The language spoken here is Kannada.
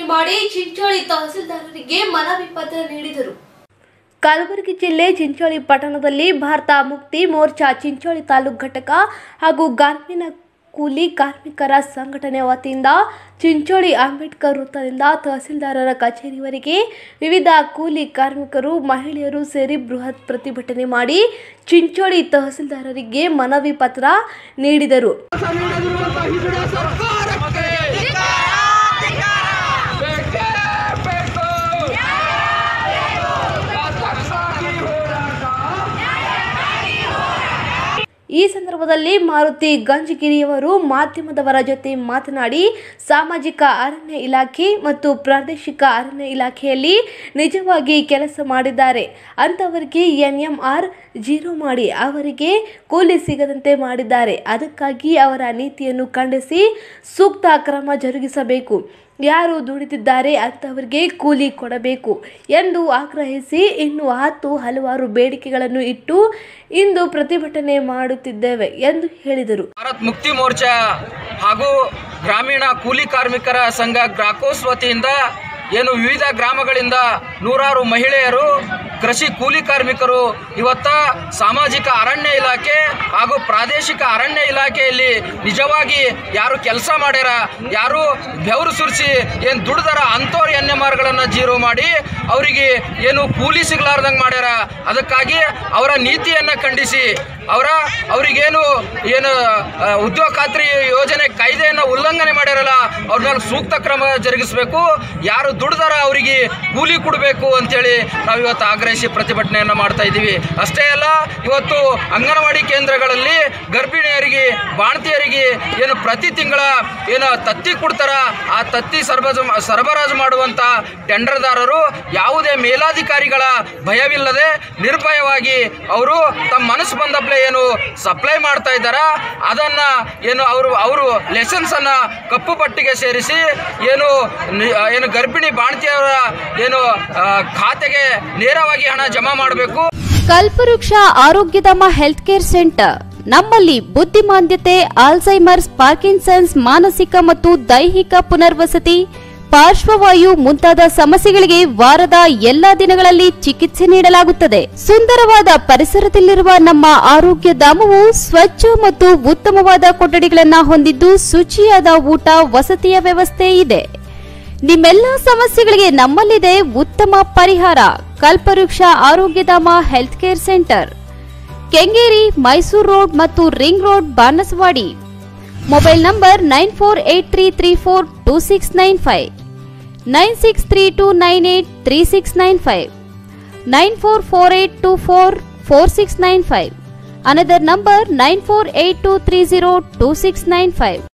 ಮಾಡಿ ಚಿಂಚೋಳಿ ತಹಸೀಲ್ದಾರರಿಗೆ ಮನವಿ ಪತ್ರ ನೀಡಿದರು ಕಲಬುರಗಿ ಜಿಲ್ಲೆ ಚಿಂಚೋಳಿ ಪಟ್ಟಣದಲ್ಲಿ ಭಾರತ ಮುಕ್ತಿ ಮೋರ್ಚಾ ಚಿಂಚೋಳಿ ತಾಲೂಕು ಘಟಕ ಹಾಗೂ ಗ್ರಾಮೀಣ ಕೂಲಿ ಕಾರ್ಮಿಕರ ಸಂಘಟನೆ ವತಿಯಿಂದ ಚಿಂಚೋಳಿ ಅಂಬೇಡ್ಕರ್ ವೃತ್ತದಿಂದ ತಹಸೀಲ್ದಾರರ ಕಚೇರಿವರೆಗೆ ವಿವಿಧ ಕೂಲಿ ಕಾರ್ಮಿಕರು ಮಹಿಳೆಯರು ಸೇರಿ ಬೃಹತ್ ಪ್ರತಿಭಟನೆ ಮಾಡಿ ಚಿಂಚೋಳಿ ತಹಸೀಲ್ದಾರರಿಗೆ ಮನವಿ ಪತ್ರ ನೀಡಿದರು ಈ ಸಂದರ್ಭದಲ್ಲಿ ಮಾರುತಿ ಗಂಜಗಿರಿಯವರು ಮಾಧ್ಯಮದವರ ಜೊತೆ ಮಾತನಾಡಿ ಸಾಮಾಜಿಕ ಅರಣ್ಯ ಇಲಾಖೆ ಮತ್ತು ಪ್ರಾದೇಶಿಕ ಅರಣ್ಯ ಇಲಾಖೆಯಲ್ಲಿ ನಿಜವಾಗಿ ಕೆಲಸ ಮಾಡಿದ್ದಾರೆ ಅಂಥವರಿಗೆ ಎನ್ಎಂಆರ್ ಜೀರೋ ಮಾಡಿ ಅವರಿಗೆ ಕೂಲಿ ಸಿಗದಂತೆ ಮಾಡಿದ್ದಾರೆ ಅದಕ್ಕಾಗಿ ಅವರ ನೀತಿಯನ್ನು ಖಂಡಿಸಿ ಸೂಕ್ತ ಕ್ರಮ ಜರುಗಿಸಬೇಕು ಯಾರು ದುಡಿದಿದ್ದಾರೆ ಅಂಥವರಿಗೆ ಕೂಲಿ ಕೊಡಬೇಕು ಎಂದು ಆಗ್ರಹಿಸಿ ಇನ್ನು ಹತ್ತು ಹಲವಾರು ಬೇಡಿಕೆಗಳನ್ನು ಇಟ್ಟು ಇಂದು ಪ್ರತಿಭಟನೆ ಮಾಡುತ್ತಿದ್ದೇವೆ ಎಂದು ಹೇಳಿದರು ಭಾರತ್ ಮುಕ್ತಿ ಮೋರ್ಚಾ ಹಾಗೂ ಗ್ರಾಮೀಣ ಕೂಲಿ ಕಾರ್ಮಿಕರ ಸಂಘ ಗ್ರಾಕೋಸ್ ವತಿಯಿಂದ ಏನು ವಿವಿಧ ಗ್ರಾಮಗಳಿಂದ ನೂರಾರು ಮಹಿಳೆಯರು ಕೃಷಿ ಕೂಲಿ ಕಾರ್ಮಿಕರು ಇವತ್ತ ಸಾಮಾಜಿಕ ಅರಣ್ಯ ಇಲಾಖೆ ಹಾಗೂ ಪ್ರಾದೇಶಿಕ ಅರಣ್ಯ ಇಲಾಖೆಯಲ್ಲಿ ನಿಜವಾಗಿ ಯಾರು ಕೆಲಸ ಮಾಡ್ಯಾರ ಯಾರು ಬೆವರು ಸುರಿಸಿ ಏನು ದುಡ್ದಾರ ಅಂಥವ್ರು ಎನ್ ಎಮ್ ಆರ್ಗಳನ್ನು ಜೀರೋ ಮಾಡಿ ಅವರಿಗೆ ಏನು ಕೂಲಿ ಸಿಗ್ಲಾರ್ದಂಗೆ ಮಾಡ್ಯಾರ ಅದಕ್ಕಾಗಿ ಅವರ ನೀತಿಯನ್ನು ಖಂಡಿಸಿ ಅವರ ಅವರಿಗೇನು ಏನು ಆ, ಉದ್ಯೋಗ ಖಾತ್ರಿ ಯೋಜನೆ ಕಾಯ್ದೆಯನ್ನು ಉಲ್ಲಂಘನೆ ಮಾಡ್ಯಾರಲ್ಲ ಅವ್ರ ಮೇಲೆ ಸೂಕ್ತ ಕ್ರಮ ಜರುಗಿಸಬೇಕು ಯಾರು ದುಡ್ದಾರ ಅವರಿಗೆ ಕೂಲಿ ಕೊಡಬೇಕು ಅಂತೇಳಿ ನಾವು ಇವತ್ತು ಆಗ್ರಹಿಸಿ ಪ್ರತಿಭಟನೆಯನ್ನು ಮಾಡ್ತಾ ಇದ್ದೀವಿ ಅಷ್ಟೇ ಅಲ್ಲ ಇವತ್ತು ಅಂಗನವಾಡಿ ಕೇಂದ್ರಗಳಲ್ಲಿ ಗರ್ಭಿಣಿಯರಿಗೆ ಬಾಣತಿಯರಿಗೆ ಏನು ಪ್ರತಿ ತಿಂಗಳ ಏನು ತತ್ತಿ ಕೊಡ್ತಾರ ಆ ತತ್ತಿ ಸರಬರಾಜು ಸರಬರಾಜು ಮಾಡುವಂಥ ಟೆಂಡರ್ದಾರರು ಯಾವುದೇ ಮೇಲಾಧಿಕಾರಿಗಳ ಭಯವಿಲ್ಲದೆ ನಿರ್ಭಯವಾಗಿ ಅವರು ತಮ್ಮ ಮನಸ್ಸು ಬಂದಪ್ಲೆ ಏನು ಸಪ್ಲೈ ಮಾಡ್ತಾ ಇದ್ದಾರ ಅದನ್ನ ಏನು ಅವರು ಅವರು ಲೆಸನ್ಸ್ ಅನ್ನ ಕಪ್ಪು ಪಟ್ಟಿಗೆ ಸೇರಿಸಿ ಏನು ನಿ- ಏನು ಗರ್ಭಿಣಿ ಬಾಣತಿಯವರ ಏನು ಆ, ಖಾತೆಗೆ ನೇರವಾಗಿ ಹಣ ಜಮಾ ಮಾಡಬೇಕು ಕಲ್ಪವೃಕ್ಷ ಆರೋಗ್ಯಧಾಮ ಹೆಲ್ತ್ ಕೇರ್ ಸೆಂಟರ್ ನಮ್ಮಲ್ಲಿ ಬುದ್ಧಿಮಾಂದ್ಯತೆ ಆಲ್ಝೈಮರ್ಸ್ ಪಾರ್ಕಿನ್ಸನ್ಸ್ ಮಾನಸಿಕ ಮತ್ತು ದೈಹಿಕ ಪುನರ್ವಸತಿ ಪಾರ್ಶ್ವವಾಯು ಮುಂತಾದ ಸಮಸ್ಯೆಗಳಿಗೆ ವಾರದ ಎಲ್ಲಾ ದಿನಗಳಲ್ಲಿ ಚಿಕಿತ್ಸೆ ನೀಡಲಾಗುತ್ತದೆ ಸುಂದರವಾದ ಪರಿಸರದಲ್ಲಿರುವ ನಮ್ಮ ಆರೋಗ್ಯ ಧಾಮವು ಸ್ವಚ್ಛ ಮತ್ತು ಉತ್ತಮವಾದ ಕೊಠಡಿಗಳನ್ನ ಹೊಂದಿದ್ದು ಶುಚಿಯಾದ ಊಟ ವಸತಿಯ ವ್ಯವಸ್ಥೆ ಇದೆ ನಿಮ್ಮೆಲ್ಲ ಸಮಸ್ಯೆಗಳಿಗೆ ನಮ್ಮಲ್ಲಿದೆ ಉತ್ತಮ ಪರಿಹಾರ Kalpavriksha Arogyadhama health care centre Kengeri Mysuru road ಮತ್ತು ring road Banaswadi mobile number nine four eight three three four two six nine five nine six three two nine eight three six nine five nine four four eight two four four six nine five another number nine four eight two three zero two six nine five